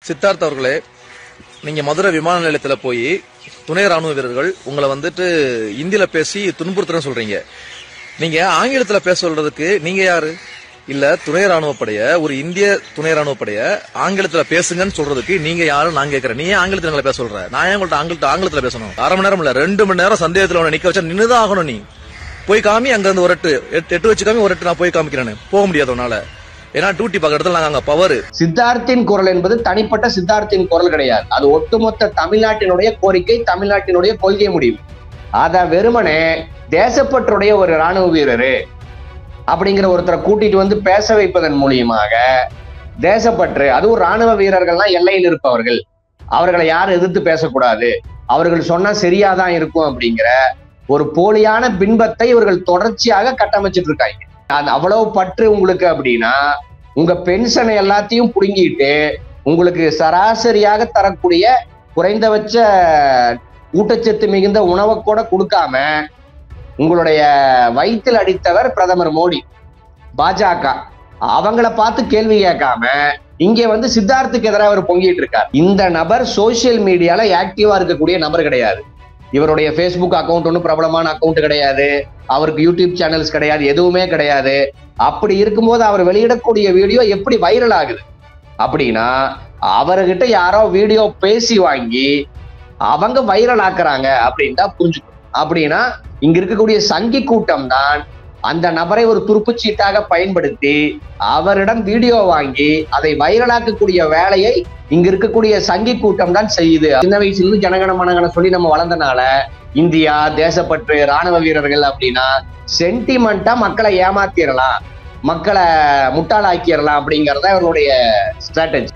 சித்தார்த் அவர்களே நீங்க மதுரை விமான நிலையத்துல போய் துணை ராணுவ வீரர்கள் உங்களை வந்துட்டு இந்தியில பேசி துன்புறுத்துறேன்னு சொல்றீங்க நீங்க ஆங்கிலத்துல பேச சொல்றதுக்கு நீங்க யாரு இல்ல துணை ராணுவ படைய ஒரு இந்திய துணை ராணுவ படைய ஆங்கிலத்துல பேசுங்கன்னு சொல்றதுக்கு நீங்க யாரும் நான் கேக்குறேன் நீ ஏன் ஆங்கிலத்துல எங்களை பேச சொல்ற நான் ஏன் உங்கள்ட்ட ஆங்கிலத்துல ஆங்கிலத்துல பேசணும் அரை மணி நேரம் இல்ல ரெண்டு மணி நேரம் சந்தேகத்துல உன்னை நிக்க வச்சா நின்னுதான் ஆகணும் நீ போய் காமி அங்க இருந்து ஒரு எட்டு எட்டு எட்டு வச்சு காமி ஒரு எட்டு நான் போய் காமிக்கிறேன்னு போக முடியாது உன்னால ஏன்னா டியூட்டி பார்க்க இடத்துல நாங்க அங்க பவர் சித்தார்த்தின் குரல் என்பது தனிப்பட்ட சித்தார்த்தின் குரல் கிடையாது அது ஒட்டுமொத்த தமிழ்நாட்டினுடைய கோரிக்கை தமிழ்நாட்டினுடைய கொள்கை முடிவு அத வெறுமனே தேசப்பற்றுடைய ஒரு ராணுவ வீரரு அப்படிங்கிற ஒருத்தரை கூட்டிட்டு வந்து பேச வைப்பதன் மூலியமாக தேசப்பற்று அதுவும் ராணுவ வீரர்கள்லாம் எல்லையில் இருப்பவர்கள் அவர்களை யாரும் எதிர்த்து பேசக்கூடாது அவர்கள் சொன்னா சரியாதான் இருக்கும் அப்படிங்கிற ஒரு போலியான பின்பத்தை இவர்கள் தொடர்ச்சியாக கட்டமைச்சிட்டு இருக்காங்க அது அவ்வளவு பற்று உங்களுக்கு அப்படின்னா உங்க பென்ஷனை எல்லாத்தையும் புடுங்கிட்டு உங்களுக்கு சராசரியாக தரக்கூடிய குறைந்தபட்ச ஊட்டச்சத்து மிகுந்த உணவை கூட கொடுக்காம உங்களுடைய வயிற்றில் அடித்தவர் பிரதமர் மோடி பாஜக அவங்கள பார்த்து கேள்வி கேட்காம இங்க வந்து சித்தார்த்துக்கு எதிராக அவர் பொங்கிட்டு இருக்கார் இந்த நபர் சோசியல் மீடியால ஆக்டிவா இருக்கக்கூடிய நபர் கிடையாது இவருடைய ஃபேஸ்புக் அக்கௌண்ட் ஒன்றும் பிரபலமான அக்கௌண்ட் கிடையாது அவருக்கு யூடியூப் சேனல்ஸ் கிடையாது எதுவுமே கிடையாது அப்படி இருக்கும்போது அவர் வெளியிடக்கூடிய வீடியோ எப்படி வைரல் ஆகுது அப்படின்னா அவர்கிட்ட யாரோ வீடியோ பேசி வாங்கி அவங்க வைரல் ஆக்குறாங்க அப்படின்னு தான் புரிஞ்சுக்கணும் அப்படின்னா இங்க இருக்கக்கூடிய சங்கி கூட்டம் தான் அந்த நபரை ஒரு துருப்புச்சீட்டாக பயன்படுத்தி அவரிடம் வீடியோ வாங்கி அதை வைரலாக்கக்கூடிய வேலையை இங்க இருக்கக்கூடிய சங்கி கூட்டம் தான் செய்யுது சின்ன வயசுல இருந்து ஜனகன மனகன சொல்லி நம்ம வளர்ந்தனால இந்தியா தேசப்பற்று ராணுவ வீரர்கள் அப்படின்னா சென்டிமெண்டா மக்களை ஏமாத்திரலாம் மக்களை முட்டாளாக்கிடலாம் அப்படிங்கறத இவருடைய ஸ்ட்ராட்டஜி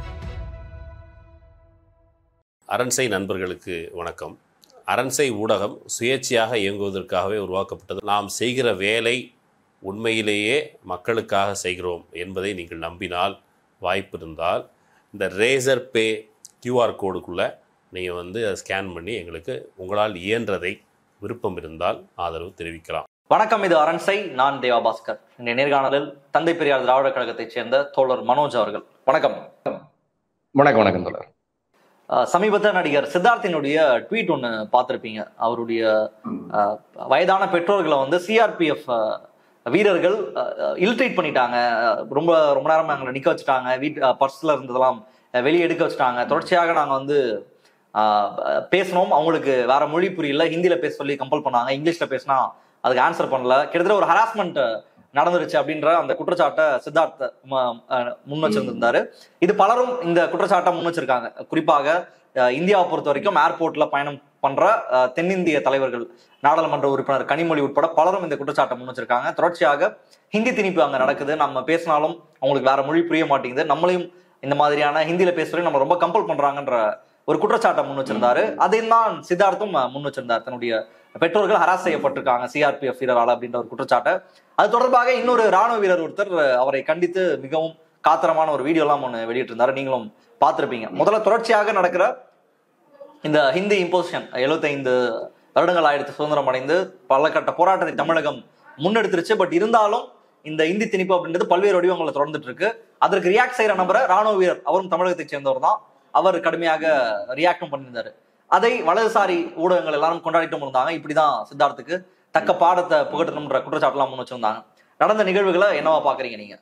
அரண்சை நண்பர்களுக்கு வணக்கம் அரண்சை ஊடகம் சுயேட்சையாக இயங்குவதற்காகவே உருவாக்கப்பட்டது நாம் செய்கிற வேலை உண்மையிலேயே மக்களுக்காக செய்கிறோம் என்பதை நீங்கள் நம்பினால் வாய்ப்பு இருந்தால் இந்த ரேசர் பே கியூஆர் கோடுக்குள்ளே நீங்கள் வந்து அதை ஸ்கேன் பண்ணி எங்களுக்கு உங்களால் இயன்றதை விருப்பம் இருந்தால் ஆதரவு தெரிவிக்கலாம் வணக்கம் இது அரண்சை நான் தேவா பாஸ்கர் இந்த நேர்காணலில் தந்தை பெரியார் திராவிட கழகத்தைச் சேர்ந்த தோழர் மனோஜ் அவர்கள் வணக்கம் வணக்கம் வணக்கம் தோழர் அஹ் சமீபத்தில் நடிகர் சித்தார்த்தினுடைய ட்வீட் ஒன்று பார்த்துருப்பீங்க அவருடைய அஹ், வயதான பெற்றோர்களை வந்து சிஆர்பிஎஃப் வீரர்கள் இல்ட்ரேட் பண்ணிட்டாங்க அஹ், ரொம்ப ரொம்ப நேரம் எங்களை நிற்க வச்சுட்டாங்க வீட் பர்ஸில் இருந்ததெல்லாம் அஹ், வெளியே எடுக்க வச்சுட்டாங்க தொடர்ச்சியாக நாங்கள் வந்து அஹ், பேசினோம் அவங்களுக்கு வேற மொழி புரியல ஹிந்தியில் பேச சொல்லி கம்பல் பண்ணாங்க இங்கிலீஷில் பேசினா அதுக்கு ஆன்சர் பண்ணல கிட்டத்தட்ட ஒரு ஹராஸ்மெண்ட் நடந்துருச்சு அப்படின்ற அந்த குற்றச்சாட்டை சித்தார்த் ம- அஹ், முன் வச்சிருந்திருந்தாரு இது பலரும் இந்த குற்றச்சாட்டை முன் வச்சிருக்காங்க குறிப்பாக அஹ், இந்தியாவை பொறுத்த வரைக்கும் ஏர்போர்ட்ல பயணம் பண்ற அஹ், தென்னிந்திய தலைவர்கள் நாடாளுமன்ற உறுப்பினர் கனிமொழி உட்பட பலரும் இந்த குற்றச்சாட்டை முன் வச்சிருக்காங்க தொடர்ச்சியாக ஹிந்தி திணிப்பு அங்க நடக்குது நம்ம பேசினாலும் அவங்களுக்கு வேற மொழி புரிய மாட்டேங்குது நம்மளையும் இந்த மாதிரியான ஹிந்தியில பேசுறதையும் நம்ம ரொம்ப கம்பல் பண்றாங்கன்ற ஒரு குற்றச்சாட்டை முன் வச்சிருந்தாரு அதையும் தான் சித்தார்த்தும் அஹ், முன் வச்சிருந்தார் தன்னுடைய பெற்றோர்கள் ஹராஸ் செய்யப்பட்டிருக்காங்க சிஆர்பிஎஃப் வீரரால் அப்படின்ற ஒரு குற்றச்சாட்டை அது தொடர்பாக இன்னொரு ராணுவ வீரர் ஒருத்தர் அஹ், அவரை கண்டித்து மிகவும் காத்திரமான ஒரு வீடியோ எல்லாம் ஒன்று வெளியிட்டிருந்தாரு நீங்களும் பார்த்திருப்பீங்க முதல்ல தொடர்ச்சியாக நடக்கிற இந்த ஹிந்தி இம்போசிஷன் எழுபத்தைந்து வருடங்கள் ஆயிடுத்து சுதந்திரம் அடைந்து பல கட்ட போராட்டத்தை தமிழகம் முன்னெடுத்துருச்சு பட் இருந்தாலும் இந்த இந்தி திணிப்பு அப்படின்றது பல்வேறு வடிவங்களை தொடர்ந்துட்டு இருக்கு அதற்கு ரியாக்ட் செய்யற நபரை ராணுவ வீரர் அவரும் தமிழகத்தை சேர்ந்தவர் தான் அவர் கடுமையாக ரியாக்டும் பண்ணியிருந்தாரு அதை வலதுசாரி ஊடகங்கள் எல்லாரும் கொண்டாடிட்டும் இருந்தாங்க இப்படிதான் சித்தார்த்துக்கு தக்க பாடத்தை புகட்டணும்ன்ற குற்றச்சாட்டுலாம் முன் வச்சிருந்தாங்க நடந்த நிகழ்வுகளை என்னவா பாக்குறீங்க நீங்க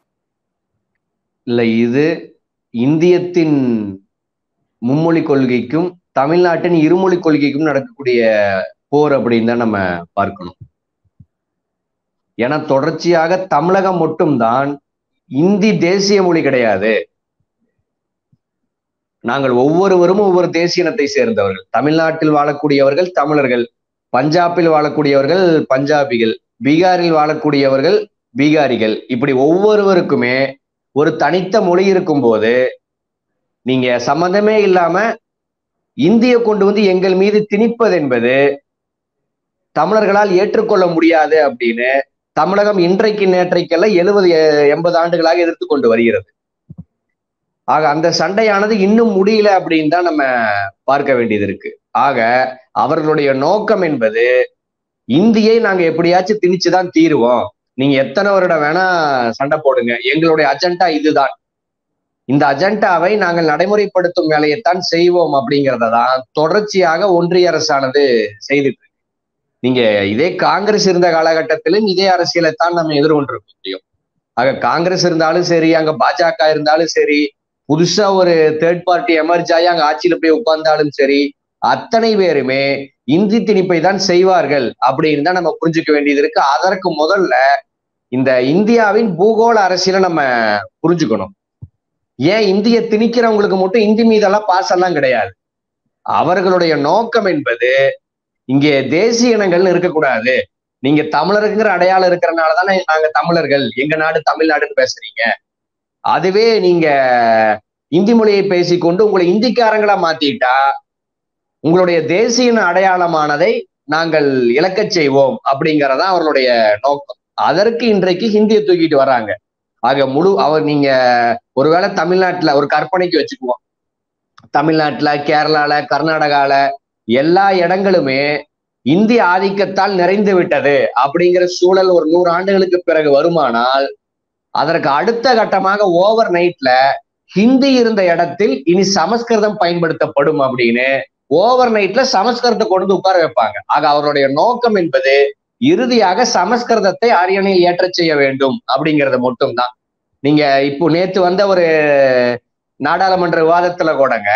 இல்ல இது இந்தியத்தின் மும்மொழி கொள்கைக்கும் தமிழ்நாட்டின் இருமொழி கொள்கைக்கும் நடக்கக்கூடிய போர் அப்படின்னு தான் நம்ம பார்க்கணும் ஏன்னா தொடர்ச்சியாக தமிழகம் மட்டும்தான் இந்தி தேசிய மொழி கிடையாது நாங்கள் ஒவ்வொருவரும் ஒவ்வொரு தேசிய இனத்தை சேர்ந்தவர்கள் தமிழ்நாட்டில் வாழக்கூடியவர்கள் தமிழர்கள் பஞ்சாபில் வாழக்கூடியவர்கள் பஞ்சாபிகள் பீகாரில் வாழக்கூடியவர்கள் பீகாரிகள் இப்படி ஒவ்வொருவருக்குமே ஒரு தனித்த மொழி இருக்கும்போது நீங்க சம்மந்தமே இல்லாம இந்திய கொண்டு வந்து எங்கள் மீது திணிப்பது என்பது தமிழர்களால் ஏற்றுக்கொள்ள முடியாது அப்படின்னு தமிழகம் இன்றைக்கு நேற்றைக்கல்ல எழுபது எண்பது ஆண்டுகளாக எதிர்த்து கொண்டு வருகிறது ஆக அந்த சண்டையானது இன்னும் முடியல அப்படின்னு தான் நம்ம பார்க்க வேண்டியது இருக்கு ஆக அவர்களுடைய நோக்கம் என்பது இந்தியை நாங்க எப்படியாச்சும் திணிச்சுதான் தீருவோம் நீங்க எத்தனை வருடம் வேணா சண்டை போடுங்க எங்களுடைய அஜெண்டா இதுதான் இந்த அஜெண்டாவை நாங்கள் நடைமுறைப்படுத்தும் வேலையைத்தான் செய்வோம் அப்படிங்கிறத தான் தொடர்ச்சியாக ஒன்றிய அரசானது செய்துட்டு இருக்கு. நீங்க இதே காங்கிரஸ் இருந்த காலகட்டத்திலும் இதே அரசியலைத்தான் நம்ம எதிர்கொண்டிருக்க முடியும் ஆக காங்கிரஸ் இருந்தாலும் சரி அங்க பாஜக இருந்தாலும் சரி புதுசா ஒரு தேர்ட் பார்ட்டி எமர்ஜ் ஆகி அங்க ஆட்சியில போய் உட்கார்ந்தாலும் சரி அத்தனை பேருமே இந்தி திணிப்பை தான் செய்வார்கள் அப்படின்னு தான் நம்ம புரிஞ்சுக்க வேண்டியது இருக்கு அதற்கு முதல்ல இந்த இந்தியாவின் பூகோள அரசியலை நம்ம புரிஞ்சுக்கணும் ஏன் இந்திய திணிக்கிறவங்களுக்கு மட்டும் இந்தி மீதெல்லாம் பாசெல்லாம் கிடையாது அவர்களுடைய நோக்கம் என்பது இங்கே தேசிய இனங்கள்னு இருக்கக்கூடாது நீங்க தமிழருங்கிற அடையாளம் இருக்கிறனால தானே நாங்க தமிழர்கள் எங்க நாடு தமிழ்நாடுன்னு பேசுறீங்க அதுவே நீங்க இந்தி மொழியை பேசிக்கொண்டு உங்களை இந்திக்காரங்களா மாத்திட்டா உங்களுடைய தேசிய இன அடையாளமானதை நாங்கள் இழக்கச் செய்வோம் அப்படிங்கறதா அவர்களுடைய நோக்கம் அதற்கு இன்றைக்கு ஹிந்தியை தூக்கிட்டு வராங்க ஆக முழு அவர் நீங்க ஒருவேளை தமிழ்நாட்டுல ஒரு கற்பனைக்கு வச்சுக்குவோம் தமிழ்நாட்டுல கேரளால கர்நாடகால எல்லா இடங்களுமே இந்திய ஆதிக்கத்தால் நிறைந்து விட்டது அப்படிங்கிற சூழல் ஒரு நூறு ஆண்டுகளுக்கு பிறகு வருமானால் அதற்கு அடுத்த கட்டமாக ஓவர் நைட்ல ஹிந்தி இருந்த இடத்தில் இனி சமஸ்கிருதம் பயன்படுத்தப்படும் அப்படின்னு ஓவர் நைட்ல சமஸ்கிருதத்தை கொண்டு வந்து உட்கார வைப்பாங்க ஆக அவருடைய நோக்கம் என்பது இறுதியாக சமஸ்கிருதத்தை அரியணையில் ஏற்றச் செய்ய வேண்டும் அப்படிங்கிறது மட்டும்தான் நீங்க இப்போ நேத்து வந்த ஒரு நாடாளுமன்ற விவாதத்துல கூடங்க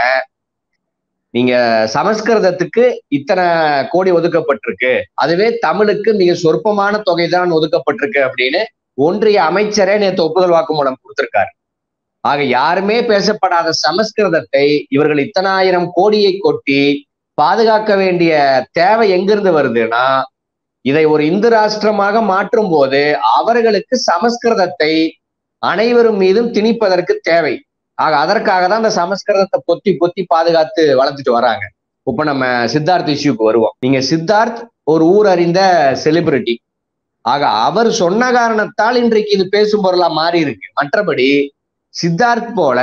நீங்க சமஸ்கிருதத்துக்கு இத்தனை கோடி ஒதுக்கப்பட்டிருக்கு அதுவே தமிழுக்கு மிக சொற்பமான தொகை தான் ஒதுக்கப்பட்டிருக்கு அப்படின்னு ஒன்றிய அமைச்சரே நேற்று ஒப்புதல் வாக்குமூலம் கொடுத்திருக்காரு ஆக யாருமே பேசப்படாத சமஸ்கிருதத்தை இவர்கள் இத்தனாயிரம் கோடியை கொட்டி பாதுகாக்க வேண்டிய தேவை எங்கிருந்து வருதுன்னா இதை ஒரு இந்து ராஷ்டிரமாக மாற்றும் போது அவர்களுக்கு சமஸ்கிருதத்தை அனைவரும் மீதும் திணிப்பதற்கு தேவை ஆக அதற்காக தான் அந்த சமஸ்கிருதத்தை பொத்தி பொத்தி பாதுகாத்து வளர்த்துட்டு வராங்க இப்ப நம்ம சித்தார்த் இஷ்யூக்கு வருவோம் நீங்க சித்தார்த் ஒரு ஊர் அறிந்த செலிபிரிட்டி ஆக அவர் சொன்ன காரணத்தால் இன்றைக்கு இது பேசும் பொருளா மாறி இருக்கு மற்றபடி சித்தார்த் போல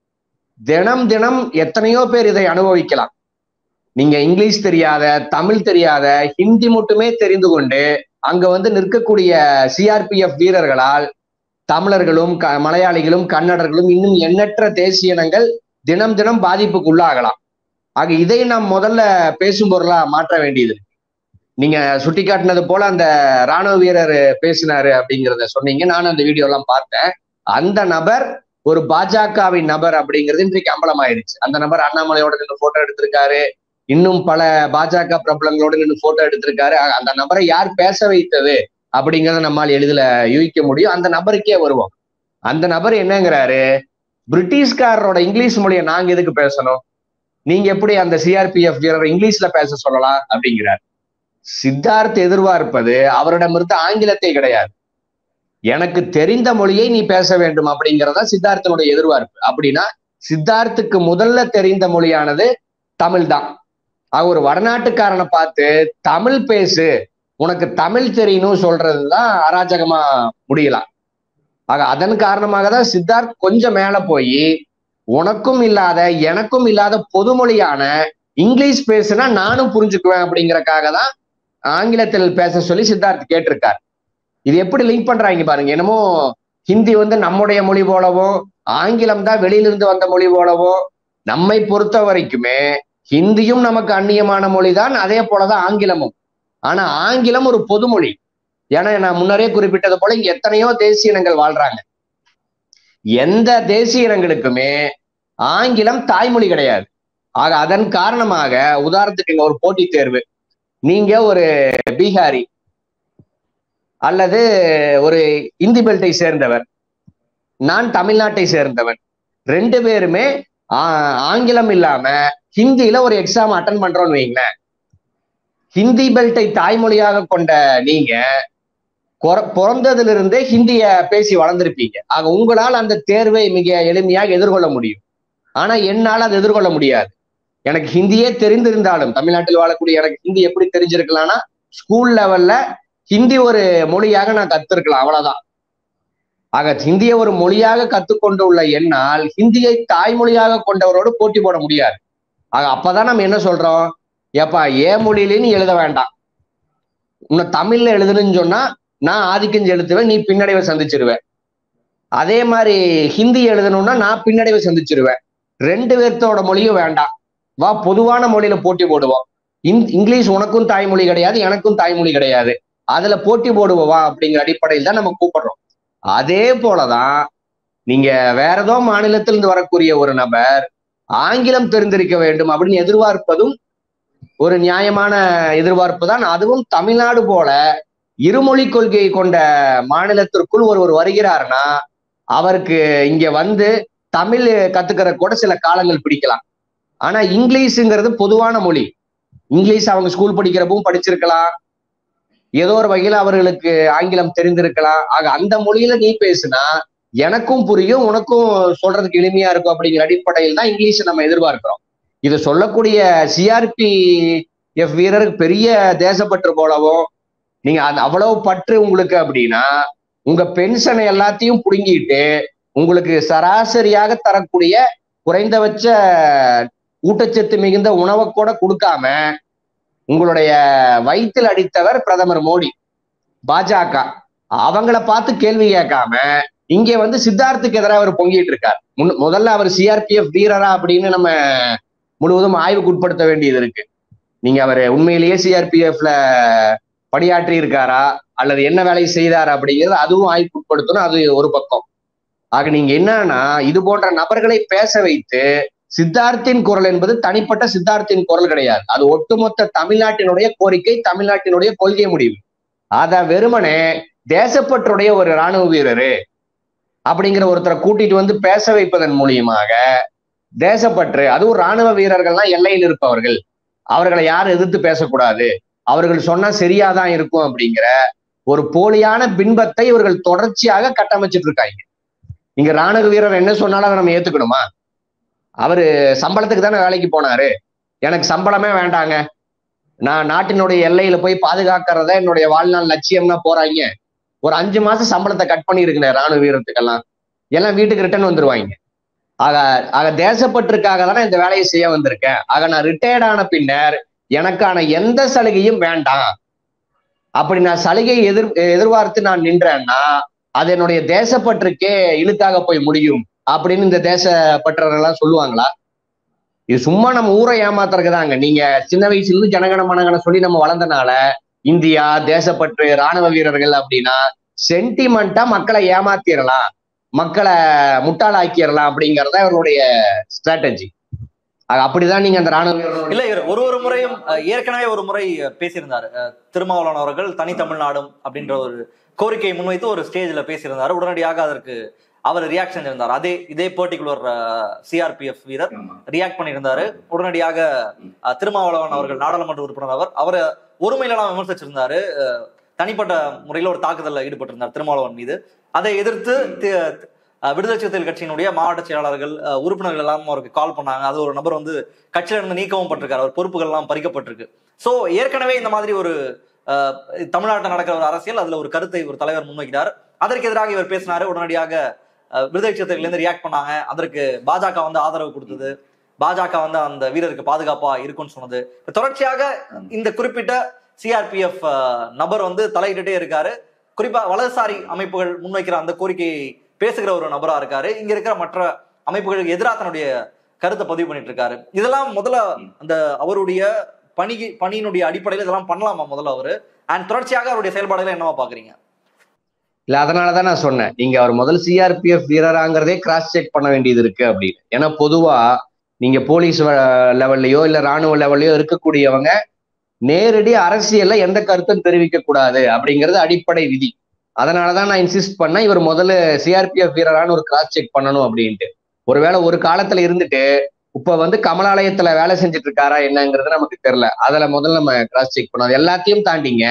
தினம் தினம் எத்தனையோ பேர் இதை அனுபவிக்கலாம் நீங்க இங்கிலீஷ் தெரியாத தமிழ் தெரியாத ஹிந்தி மட்டுமே தெரிந்து கொண்டு அங்க வந்து நிற்கக்கூடிய சிஆர்பிஎஃப் வீரர்களால் தமிழர்களும் க மலையாளிகளும் கன்னடர்களும் இன்னும் எண்ணற்ற தேசிய இனங்கள் தினம் தினம் பாதிப்புக்கு உள்ளாகலாம் ஆக இதை நாம் முதல்ல பேசும் பொருளா மாற்ற வேண்டியது இருக்கு. நீங்க சுட்டி காட்டினது போல அந்த ராணுவ வீரர் பேசினாரு அப்படிங்கிறத சொன்னீங்க நானும் அந்த வீடியோ எல்லாம் பார்த்தேன் அந்த நபர் ஒரு பாஜகவின் நபர் அப்படிங்கிறது இன்றைக்கு அம்பலமாயிடுச்சு அந்த நபர் அண்ணாமலையோட நின்று போட்டோ எடுத்திருக்காரு இன்னும் பல பாஜக பிரபலங்களோட நின்று போட்டோ எடுத்திருக்காரு அ- அந்த நபரை யார் பேச வைத்தது அப்படிங்கறத நம்மால் எளிதில் யூகிக்க முடியும் அந்த நபருக்கே வருவோம் அந்த நபர் என்னங்கிறாரு பிரிட்டிஷ்காரரோட இங்கிலீஷ் மொழியை நாங்க எதுக்கு பேசணும் நீங்க எப்படி அந்த சிஆர்பிஎஃப் வீரர் இங்கிலீஷ்ல பேச சொல்லலாம் அப்படிங்கிறார் சித்தார்த் எதிர்பார்ப்பது அவரிடமிருந்து ஆங்கிலத்தை கிடையாது எனக்கு தெரிந்த மொழியை நீ பேச வேண்டும் அப்படிங்கறதா சித்தார்த்தனுடைய எதிர்பார்ப்பு அப்படின்னா சித்தார்த்துக்கு முதல்ல தெரிந்த மொழியானது தமிழ் தான் ஆக ஒரு வடநாட்டுக்காரனை பார்த்து தமிழ் பேசு உனக்கு தமிழ் தெரியணும் சொல்றதுதான் அராஜகமா முடியலாம் ஆக அதன் காரணமாக தான் சித்தார்த் கொஞ்சம் மேல போய் உனக்கும் இல்லாத எனக்கும் இல்லாத பொதுமொழியான இங்கிலீஷ் பேசுனா நானும் புரிஞ்சுக்குவேன் அப்படிங்கறக்காக தான் ஆங்கிலத்தில் பேச சொல்லி சித்தார்த் கேட்டிருக்கார் இது எப்படி லிங்க் பண்றாங்க பாருங்க என்னமோ ஹிந்தி வந்து நம்முடைய மொழி போலவோ ஆங்கிலம் தான் வெளியிலிருந்து வந்த மொழி போலவோ நம்மை பொறுத்த வரைக்குமே ஹிந்தியும் நமக்கு அந்நியமான மொழிதான் அதே போலதான் ஆங்கிலமும் ஆனா ஆங்கிலம் ஒரு பொதுமொழி ஏன்னா நான் முன்னரே குறிப்பிட்டது போல இங்க எத்தனையோ தேசிய இனங்கள் வாழ்றாங்க எந்த தேசிய இனங்களுக்குமே ஆங்கிலம் தாய்மொழி கிடையாது ஆக அதன் காரணமாக உதாரணத்துக்கு இங்க ஒரு போட்டித் தேர்வு நீங்க ஒரு பீகாரி அல்லது ஒரு இந்தி பெல்ட்டை சேர்ந்தவர் நான் தமிழ்நாட்டை சேர்ந்தவன் ரெண்டு பேருமே ஆ- ஆங்கிலம் இல்லாம ஹிந்தியில ஒரு எக்ஸாம் அட்டன் பண்றோம்னு வைங்களேன் ஹிந்தி பெல்ட்டை தாய்மொழியாக கொண்ட நீங்க கொர- பிறந்ததிலிருந்தே ஹிந்திய பேசி வளர்ந்திருப்பீங்க ஆக உங்களால் அந்த தேர்வை மிக எளிமையாக எதிர்கொள்ள முடியும் ஆனா என்னால் அதை எதிர்கொள்ள முடியாது எனக்கு ஹிந்தியே தெரிந்திருந்தாலும் தமிழ்நாட்டில் வாழக்கூடிய எனக்கு ஹிந்தி எப்படி தெரிஞ்சிருக்கலாம்னா ஸ்கூல் லெவல்ல ஹிந்தி ஒரு மொழியாக நான் கத்திருக்கலாம் அவ்வளவுதான் ஆக ஹிந்தியை ஒரு மொழியாக கத்துக்கொண்டு உள்ள என்னால் ஹிந்தியை தாய்மொழியாக கொண்டவரோடு போட்டி போட முடியாது ஆக அப்பதான் நம்ம என்ன சொல்றோம் ஏப்பா ஏ மொழியில நீ எழுத வேண்டாம் உன்னை தமிழ்ல எழுதுன்னு சொன்னா நான் ஆதிக்கம் செலுத்துவேன் நீ பின்னடைவை சந்திச்சிருவ அதே மாதிரி ஹிந்தி எழுதணும்னா நான் பின்னடைவை சந்திச்சிருவேன் ரெண்டு பேர்த்தோட மொழியும் வேண்டாம் வா பொதுவான மொழியில போட்டி போடுவோம் இங்- இங்கிலீஷ் உனக்கும் தாய்மொழி கிடையாது எனக்கும் தாய்மொழி கிடையாது அதுல போட்டி போடுவோம் வா அப்படிங்கிற அடிப்படையில் தான் நம்ம கூப்பிடுறோம் அதே போலதான் நீங்க வேற ஏதோ மாநிலத்திலிருந்து வரக்கூடிய ஒரு நபர் ஆங்கிலம் தெரிந்திருக்க வேண்டும் அப்படின்னு எதிர்பார்ப்பதும் ஒரு நியாயமான எதிர்பார்ப்பு தான் அதுவும் தமிழ்நாடு போல இருமொழி கொள்கையை கொண்ட மாநிலத்திற்குள் ஒருவர் வருகிறார்னா அவருக்கு இங்க வந்து தமிழ் கத்துக்கிற கூட சில காலங்கள் பிடிக்கலாம் ஆனா இங்கிலீஷுங்கிறது பொதுவான மொழி இங்கிலீஷ் அவங்க ஸ்கூல் படிக்கிறப்பவும் படிச்சிருக்கலாம் ஏதோ ஒரு வகையில அவர்களுக்கு ஆங்கிலம் தெரிந்திருக்கலாம் ஆக அந்த மொழியில நீ பேசுனா எனக்கும் புரியும் உனக்கும் சொல்றதுக்கு எளிமையா இருக்கும் அப்படிங்கிற அடிப்படையில் தான் இங்கிலீஷை நம்ம எதிர்பார்க்கிறோம் இது சொல்லக்கூடிய சிஆர்பி எஃப் வீரருக்கு பெரிய தேசப்பற்று போலவும் நீங்க அது அவ்வளவு பற்று உங்களுக்கு அப்படின்னா உங்க பென்ஷனை எல்லாத்தையும் புடுங்கிட்டு உங்களுக்கு சராசரியாக தரக்கூடிய குறைந்தபட்ச ஊட்டச்சத்து மிகுந்த உணவை கூட கொடுக்காம உங்களுடைய வயிற்றில் அடித்தவர் பிரதமர் மோடி பாஜக அவங்கள பார்த்து கேள்வி கேட்காம இங்கே வந்து சித்தார்த்துக்கு எதிராக அவர் பொங்கிட்டு இருக்கார் முன் முதல்ல அவர் சிஆர்பிஎஃப் வீரரா அப்படின்னு நம்ம முழுவதும் ஆய்வுக்கு உட்படுத்த வேண்டியது இருக்கு நீங்க அவர் உண்மையிலேயே சிஆர்பிஎஃப்ல பணியாற்றி இருக்காரா அல்லது என்ன வேலை செய்தார் அப்படிங்கிறது அதுவும் ஆய்வுக்கு உட்படுத்தணும் அது ஒரு பக்கம் ஆக நீங்க என்னன்னா இது போன்ற நபர்களை பேச வைத்து சித்தார்த்தின் குரல் என்பது தனிப்பட்ட சித்தார்த்தின் குரல் கிடையாது அது ஒட்டுமொத்த தமிழ்நாட்டினுடைய கோரிக்கை தமிழ்நாட்டினுடைய கொள்கை முடிவு அத வெறுமனே தேசப்பற்றுடைய ஒரு ராணுவ வீரரு அப்படிங்கிற ஒருத்தரை கூட்டிட்டு வந்து பேச வைப்பதன் மூலியமாக தேசப்பற்று அதுவும் ராணுவ வீரர்கள்லாம் எல்லையில் இருப்பவர்கள் அவர்களை யாரும் எதிர்த்து பேசக்கூடாது அவர்கள் சொன்னா சரியாதான் இருக்கும் அப்படிங்கிற ஒரு போலியான பின்பத்தை இவர்கள் தொடர்ச்சியாக கட்டமைச்சிட்டு இருக்காங்க இங்க ராணுவ வீரர் என்ன சொன்னாலும் அதை நம்ம ஏத்துக்கணுமா அவரு சம்பளத்துக்கு தானே வேலைக்கு போனாரு எனக்கு சம்பளமே வேண்டாங்க நான் நாட்டினுடைய எல்லையில போய் பாதுகாக்கிறத என்னுடைய வாழ்நாள் லட்சியம்னா போறாங்க ஒரு அஞ்சு மாசம் சம்பளத்தை கட் பண்ணிருக்கேன் ராணுவ வீரத்துக்கெல்லாம் எல்லாம் வீட்டுக்கு ரிட்டர்ன் வந்துருவாங்க ஆக ஆக தேசப்பற்றுக்காக தானே இந்த வேலையை செய்ய வந்திருக்கேன் ஆக நான் ரிட்டையர்ட் ஆன பின்னர் எனக்கான எந்த சலுகையும் வேண்டாம் அப்படி நான் சலுகையை எதிர் எதிர்பார்த்து நான் நின்றேன்னா அது என்னுடைய தேசப்பற்றுக்கே இழுக்காக போய் முடியும் அப்படின்னு இந்த தேசப்பற்றர்கள் எல்லாம் சொல்லுவாங்களா இது சும்மா நம்ம ஊரை ஏமாத்துறதுதாங்க நீங்க சின்ன வயசுல இருந்து ஜனகன மனகன சொல்லி நம்ம வளர்ந்தனால இந்தியா தேசப்பற்று ராணுவ வீரர்கள் அப்படின்னா சென்டிமெண்டா மக்களை ஏமாத்திரலாம் மக்களை முட்டாளாக்கிடலாம் அப்படிங்கறத இவருடைய ஸ்ட்ராட்டஜி அப்படிதான் நீங்க அந்த ராணுவ வீரர்களுடைய- இல்ல இவர் ஒரு ஒரு முறையும் அஹ், ஏற்கனவே ஒரு முறை அஹ், பேசியிருந்தாரு அஹ், திருமாவளவன் அவர்கள் தனி தமிழ்நாடும் அப்படின்ற ஒரு கோரிக்கையை முன்வைத்து ஒரு ஸ்டேஜ்ல பேசியிருந்தாரு உடனடியாக அதற்கு அவர் ரியாக்ஷன் இருந்தார் அதே இதே பர்டிகுலர் சிஆர்பிஎஃப் வீரர் ரியாக்ட் பண்ணியிருந்தாரு உடனடியாக அஹ், திருமாவளவன் அவர்கள் நாடாளுமன்ற உறுப்பினர் அவர் அவரை ஒருமையிலாம் விமர்சிச்சிருந்தாரு அஹ், தனிப்பட்ட முறையில் ஒரு தாக்குதலில் ஈடுபட்டிருந்தார் திருமாவளவன் மீது அதை எதிர்த்து தி- அஹ், விடுதலை சிறுத்தைகள் கட்சியினுடைய மாவட்ட செயலாளர்கள் அஹ், உறுப்பினர்கள் எல்லாம் அவருக்கு கால் பண்ணாங்க அது ஒரு நபர் வந்து கட்சியில இருந்து நீக்கவும் பட்டிருக்காரு அவர் பொறுப்புகள் எல்லாம் பறிக்கப்பட்டிருக்கு சோ ஏற்கனவே இந்த மாதிரி ஒரு அஹ், தமிழ்நாட்டில் நடக்கிற ஒரு அரசியல் அதுல ஒரு கருத்தை ஒரு தலைவர் முன்வைக்கிறார் அதற்கு எதிராக இவர் பேசினாரு உடனடியாக அஹ், விடுதலை சிறுத்தைகள் இருந்து ரியாக்ட் பண்ணாங்க அதற்கு பாஜக வந்து ஆதரவு கொடுத்தது பாஜக வந்து அந்த வீரருக்கு பாதுகாப்பா இருக்கும்னு சொன்னது இப்ப தொடர்ச்சியாக இந்த குறிப்பிட்ட சிஆர்பிஎஃப் நபர் வந்து தலையிட்டுட்டே இருக்காரு குறிப்பா வலதுசாரி அமைப்புகள் முன்வைக்கிற அந்த கோரிக்கையை பேசுகிற ஒரு நபரா இருக்காரு இங்க இருக்கிற மற்ற அமைப்புகளுக்கு எதிராக தன்னுடைய கருத்தை பதிவு பண்ணிட்டு இருக்காரு இதெல்லாம் முதல்ல அந்த அவருடைய பணி பணியினுடைய அடிப்படையில் இதெல்லாம் பண்ணலாமா முதல்ல அவரு அண்ட் தொடர்ச்சியாக அவருடைய செயல்பாடுகளை என்னவா பாக்குறீங்க இல்ல அதனாலதான் நான் சொன்னேன் நீங்க அவர் முதல் சிஆர்பிஎஃப் வீரராங்கிறதே கிராஸ் செக் பண்ண வேண்டியது இருக்கு அப்படின்னு ஏன்னா பொதுவா நீங்க போலீஸ் லெவல்லையோ இல்ல ராணுவ லெவல்லையோ இருக்கக்கூடியவங்க நேரடி அரசியல்ல எந்த கருத்தும் தெரிவிக்க கூடாது அப்படிங்கிறது அடிப்படை விதி அதனாலதான் நான் இன்சிஸ்ட் பண்ணேன் இவர் முதல்ல சிஆர்பிஎஃப் வீரரான்னு ஒரு கிராஸ் செக் பண்ணணும் அப்படின்ட்டு ஒருவேளை ஒரு காலத்துல இருந்துட்டு இப்ப வந்து கமலாலயத்துல வேலை செஞ்சுட்டு இருக்காரா என்னங்கிறது நமக்கு தெரியல அதுல முதல்ல நம்ம கிராஸ் செக் பண்ணோம் அது எல்லாத்தையும் தாண்டிங்க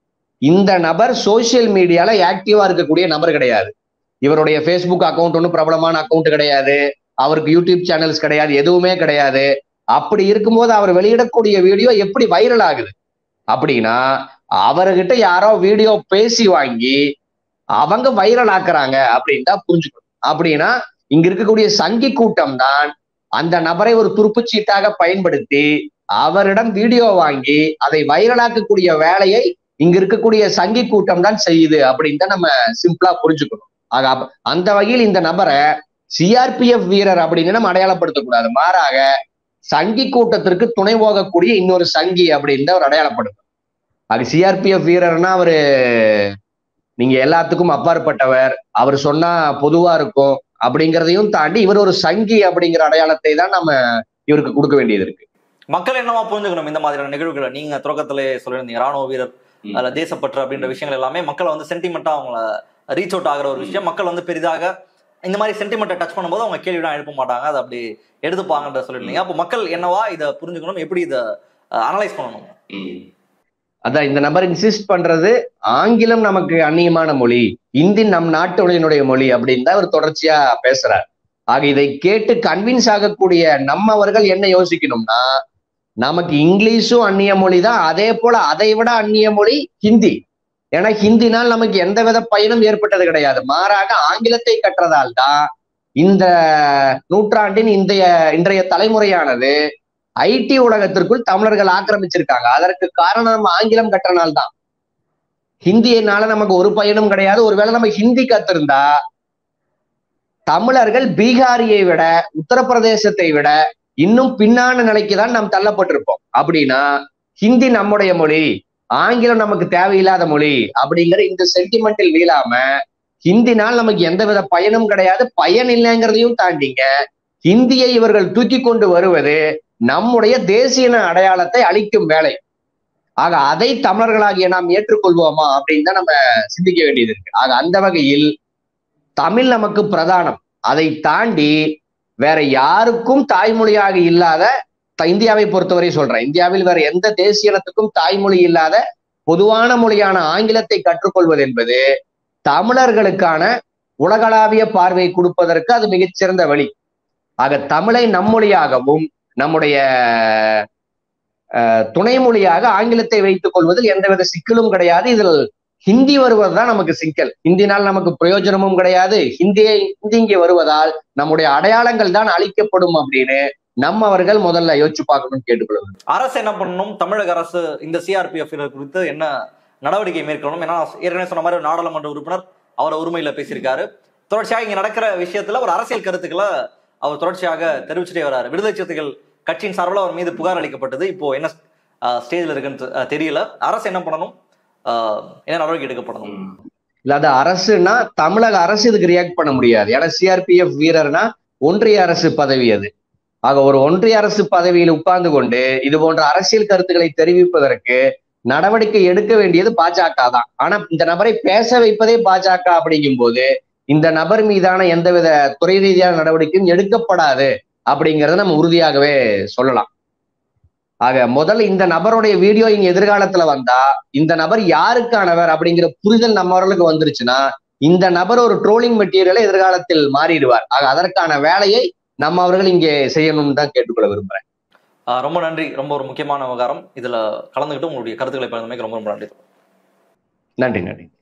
இந்த நபர் சோசியல் மீடியால ஆக்டிவா இருக்கக்கூடிய நபர் கிடையாது இவருடைய ஃபேஸ்புக் அக்கௌண்ட் ஒன்றும் பிரபலமான அக்கௌண்ட் கிடையாது அவருக்கு யூடியூப் சேனல்ஸ் கிடையாது எதுவுமே கிடையாது அப்படி இருக்கும்போது அவர் வெளியிடக்கூடிய வீடியோ எப்படி வைரல் ஆகுது அப்படின்னா அவர்கிட்ட யாரோ வீடியோ பேசி வாங்கி அவங்க வைரல் ஆக்குறாங்க அப்படின்னு தான் புரிஞ்சுக்கணும் அப்படின்னா இங்க இருக்கக்கூடிய சங்கி கூட்டம் தான் அந்த நபரை ஒரு துருப்புச்சீட்டாக பயன்படுத்தி அவரிடம் வீடியோ வாங்கி அதை வைரலாக்கக்கூடிய வேலையை இங்க இருக்கக்கூடிய சங்கி கூட்டம் தான் செய்யுது அப்படின்னு தான் நம்ம சிம்பிளா புரிஞ்சுக்கணும் ஆக அப்ப- அந்த வகையில் இந்த நபரை சிஆர்பிஎஃப் வீரர் அப்படின்னு நம்ம அடையாளப்படுத்தக்கூடாது மாறாக சங்கி கூட்டத்திற்கு துணை போகக்கூடிய இன்னொரு சங்கி அப்படின்னு அவர் அடையாளப்படுத்தும் அது சிஆர்பிஎஃப் வீரர்னா அவரு நீங்க எல்லாத்துக்கும் அப்பாற்பட்டவர் அவர் சொன்னா பொதுவா இருக்கும் அப்படிங்கிறதையும் தாண்டி இவர் ஒரு சங்கி அப்படிங்கிற அடையாளத்தை தான் நம்ம இவருக்கு கொடுக்க வேண்டியது இருக்கு மக்கள் என்னவா புரிஞ்சுக்கணும் இந்த மாதிரியான நிகழ்வுகளை நீங்க தொடக்கத்திலே சொல்லியிருந்தீங்க ராணுவ வீரர் ம். அதுல தேசப்பற்று அப்படின்ற விஷயங்கள் எல்லாமே மக்களை வந்து சென்டிமெண்டா அவங்கள ரீச் அவுட் ஆகுற ஒரு விஷயம் மக்கள் வந்து பெரிதாக இந்த மாதிரி சென்டிமெண்ட்டை டச் பண்ணும்போது அவங்க கேள்விலாம் எழுப்ப மாட்டாங்க அதை அப்படி எடுத்துப்பாங்கன்ற சொல்லியிருந்தீங்க அப்போ மக்கள் என்னவா இதை புரிஞ்சுக்கணும் எப்படி இதை அனலைஸ் பண்ணணும் அதான் இந்த நபர் இன்சிஸ்ட் பண்றது ஆங்கிலம் நமக்கு அந்நியமான மொழி இந்தி நம் நாட்டுடைய மொழி அப்படின்னு தான் அவர் தொடர்ச்சியா பேசுறார் ஆக இதை கேட்டு கன்வின்ஸ் ஆகக்கூடிய நம்மவர்கள் என்ன யோசிக்கணும்னா நமக்கு இங்கிலீஷும் அந்நிய மொழி தான் அதே போல அதை விட அந்நிய மொழி ஹிந்தி ஏன்னா ஹிந்தினால் நமக்கு எந்தவித பயனும் ஏற்பட்டது கிடையாது மாறாக ஆங்கிலத்தை கற்றதால் தான் இந்த நூற்றாண்டின் இன்றைய இன்றைய தலைமுறையானது ஐடி உலகத்திற்குள் தமிழர்கள் ஆக்கிரமிச்சிருக்காங்க அதற்கு காரணம் நம்ம ஆங்கிலம் கற்றனால் தான் ஹிந்தியினால நமக்கு ஒரு பயனும் கிடையாது ஒருவேளை நம்ம ஹிந்தி கத்திருந்தா தமிழர்கள் பீகாரியை விட உத்தரப்பிரதேசத்தை விட இன்னும் பின்னான நிலைக்கு தான் நாம் தள்ளப்பட்டிருப்போம் அப்படின்னா ஹிந்தி நம்முடைய மொழி ஆங்கிலம் நமக்கு தேவையில்லாத மொழி அப்படிங்கிற இந்த சென்டிமெண்டில் வீழாம ஹிந்தினால் நமக்கு எந்தவித பயனும் கிடையாது பயன் இல்லைங்கிறதையும் தாண்டிங்க ஹிந்தியை இவர்கள் தூக்கி கொண்டு வருவது நம்முடைய தேசிய அடையாளத்தை அளிக்கும் வேலை ஆக அதை தமிழர்களாகிய நாம் ஏற்றுக்கொள்வோமா அப்படின்னு தான் நம்ம சிந்திக்க வேண்டியது இருக்கு ஆக அந்த வகையில் தமிழ் நமக்கு பிரதானம் அதை தாண்டி வேற யாருக்கும் தாய்மொழியாக இல்லாத த- இந்தியாவை பொறுத்தவரை சொல்றேன் இந்தியாவில் வேற எந்த தேசிய இனத்துக்கும் தாய்மொழி இல்லாத பொதுவான மொழியான ஆங்கிலத்தை கற்றுக்கொள்வது என்பது தமிழர்களுக்கான உலகளாவிய பார்வை கொடுப்பதற்கு அது மிகச்சிறந்த வழி ஆக தமிழை நம்மொழியாகவும் நம்முடைய அஹ், துணை மொழியாக ஆங்கிலத்தை வைத்துக் கொள்வதில் எந்தவித சிக்கலும் கிடையாது இதில் ஹிந்தி வருவதுதான் நமக்கு சிக்கல் ஹிந்தினால் நமக்கு பிரயோஜனமும் கிடையாது ஹிந்தியை ஹிந்தி இங்கே வருவதால் நம்முடைய அடையாளங்கள் தான் அழிக்கப்படும் அப்படின்னு நம்ம அவர்கள் முதல்ல யோசிச்சு பார்க்கணும்னு கேட்டுக்கொள்வது அரசு என்ன பண்ணணும் தமிழக அரசு இந்த சிஆர்பிஎஃப் குறித்து என்ன நடவடிக்கை மேற்கொள்ளணும் ஏன்னா ஏற்கனவே சொன்ன மாதிரி ஒரு நாடாளுமன்ற உறுப்பினர் அவர் உரிமையில பேசியிருக்காரு தொடர்ச்சியாக இங்க நடக்கிற விஷயத்துல ஒரு அரசியல் கருத்துக்களை அவர் தொடர்ச்சியாக தெரிவிச்சுட்டே வராரு விடுதலை சிறுத்தைகள் கட்சியின் சார்பில் அவர் மீது புகார் அளிக்கப்பட்டது இப்போ என்ன ஸ்டேஜ்ல இருக்குன்னு தெ- அஹ் தெரியல அரசு என்ன பண்ணணும் அஹ் என்ன நடவடிக்கை எடுக்கப்படணும் இல்லாத அரசுனா தமிழக அரசு இதுக்கு ரியாக்ட் பண்ண முடியாது ஏன்னா சிஆர்பிஎஃப் வீரர்னா ஒன்றிய அரசு பதவி அது ஆக ஒரு ஒன்றிய அரசு பதவியில் உட்கார்ந்து கொண்டு இது போன்ற அரசியல் கருத்துக்களை தெரிவிப்பதற்கு நடவடிக்கை எடுக்க வேண்டியது பாஜக தான் ஆனா இந்த நபரை பேச வைப்பதே பாஜக அப்படிங்கும் போது இந்த நபர் மீதான எந்தவித துறை ரீதியான நடவடிக்கையும் எடுக்கப்படாது அப்படிங்கறத நம்ம உறுதியாகவே சொல்லலாம் ஆக முதல்ல இந்த நபருடைய வீடியோ இங்க எதிர்காலத்துல வந்தா இந்த நபர் யாருக்கானவர் அப்படிங்கிற புரிதல் நம்மவர்களுக்கு வந்துருச்சுன்னா இந்த நபர் ஒரு ட்ரோலிங் மெட்டீரியலை எதிர்காலத்தில் மாறிடுவார் ஆக அதற்கான வேலையை நம்ம அவர்கள் இங்கே செய்யணும்னு தான் கேட்டுக்கொள்ள விரும்புறேன் அஹ் ரொம்ப நன்றி ரொம்ப ஒரு முக்கியமான விவகாரம் இதுல கலந்துக்கிட்டு உங்களுடைய கருத்துக்களை பகிர்ந்தமைக்கு ரொம்ப ரொம்ப நன்றி நன்றி நன்றி